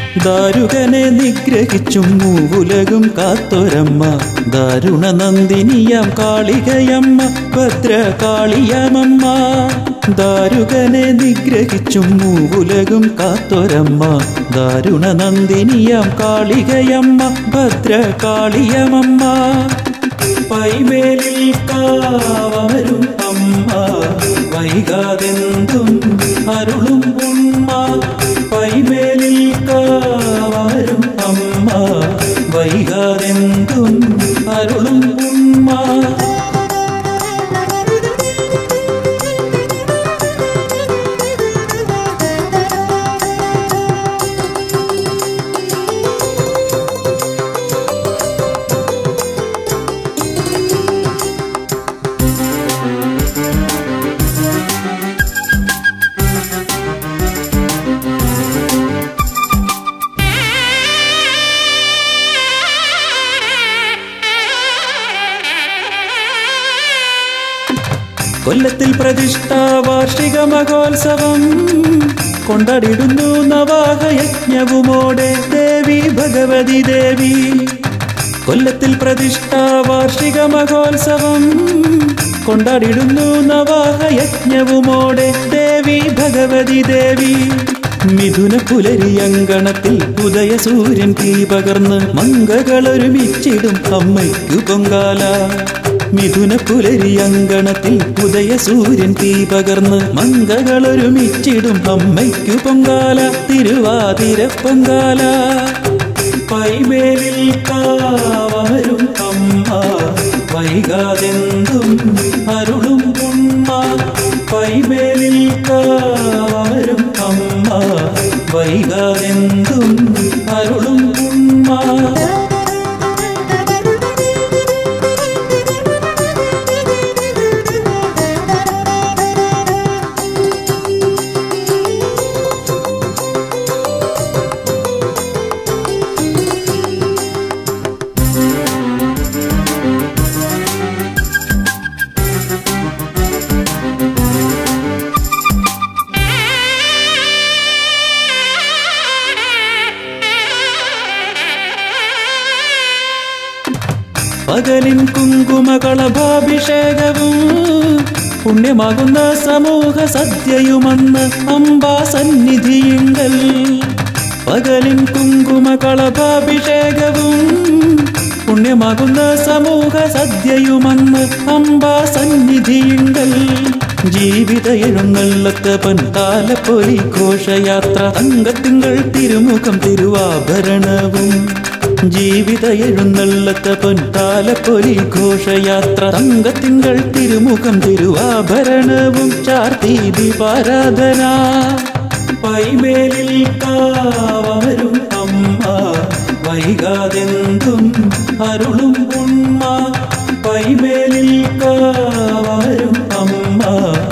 ദാരുകനെ നിഗ്രഹിച്ചും മൂവുലകും കാത്തൊരമ്മ ദാരുണ നന്ദിനിയാം കാളികയമ്മ ഭദ്രകാളിയമമ്മ ദാരുകനെ നിഗ്രഹിച്ചും മൂവുലകും കാത്തൊരമ്മ ദാരുണ നന്ദിനിയാം കാളികയമ്മ ഭദ്രകാളിയമമ്മ പൈമേലിൽ കാവരും അമ്മ വൈകാതെന്തും അരുളും ഉമ്മ പൈമേലിൽ കാവരും അമ്മ വൈകാതെന്തും അരുളും ഉമ്മ കൊല്ലത്തിൽ പ്രതിഷ്ഠ വാർഷിക മഹോത്സവം കൊണ്ടാടിടുന്നു നവാഹയജ്ഞവുമോടെ ദേവി ഭഗവതി ദേവി കൊല്ലത്തിൽ പ്രതിഷ്ഠ വാർഷിക മഹോത്സവം കൊണ്ടാടിടുന്നു നവാഹയജ്ഞവുമോടെ ദേവി ഭഗവതി ദേവി മിഥുന പുലരിയങ്കണത്തിൽ ഉദയ സൂര്യൻ തീ പകർന്ന് മംഗകളൊരുമിച്ചിടും അമ്മയ്ക്കു പൊങ്കാല മിഥുന പുലരിയങ്കണത്തിൽ ഉദയ സൂര്യൻ തീ പകർന്ന് മംഗകളൊരുമിച്ചിടും അമ്മയ്ക്കു പൊങ്കാല തിരുവാതിര പൊങ്കാല പൈമേലിൽ കാവരും അമ്മ വൈകാതെന്തും അരുളും ഉമ്മ പൈമേലിൽ കാവരും അമ്മ വൈകാതെന്തും അരുളും ഉമ്മ പകലിൻ കുങ്കുമകളഭാഭിഷേകവും പുണ്യമാകുന്ന സമൂഹ സദ്യയുമന്ന് അംബാ സന്നിധിയുങ്കൽ പകലിൻ കുങ്കുമകളഭാഭിഷേകവും പുണ്യമാകുന്ന സമൂഹ സദ്യയുമന്ന് അംബാ സന്നിധിയുങ്കൽ ജീവിത എഴുന്നള്ളത്തപ്പൻ കാലപ്പൊലി ഘോഷയാത്ര തങ്കത്തിങ്കൾ തിരുമുഖം തിരുവാഭരണവും ജീവിത എഴുന്നള്ളത്തപ്പൻ കാലപ്പൊലി ഘോഷയാത്ര തങ്കത്തിങ്കൾ തിരുമുഖം തിരുവാഭരണവും ചാർത്തി ദീപാരാധന പൈമേലിൽ കാവരും അമ്മ വൈകാതെന്തും അരുളും ഉമ്മ പൈമേലിൽ കാവരും അമ്മ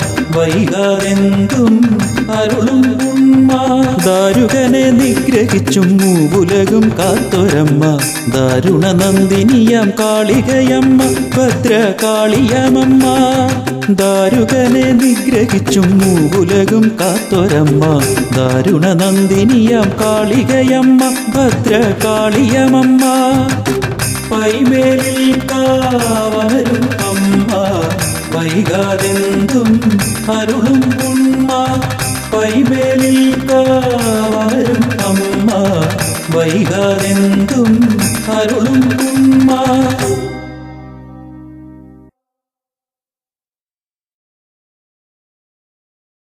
വൈകാതെന്തും അരുളും ഉമ്മ ദാരുകനെ നിഗ്രഹിച്ചും മൂവുലകും കാത്തൊരമ്മ ദാരുണ നന്ദിനിയാം കാളികയമ്മ ഭദ്രകാളിയമമ്മ ദാരുകനെ നിഗ്രഹിച്ചും മൂവുലകും കാത്തൊരമ്മ ദാരുണ നന്ദിനിയാം കാളികയമ്മ ഭദ്രകാളിയമമ്മ പൈമേലിൽ കാവരും അമ്മ വൈകാതെന്തും അരുളും ഉമ്മ പൈമേലിൽ കാവരും അമ്മ വൈകാതെന്തും അരുളും ഉമ്മ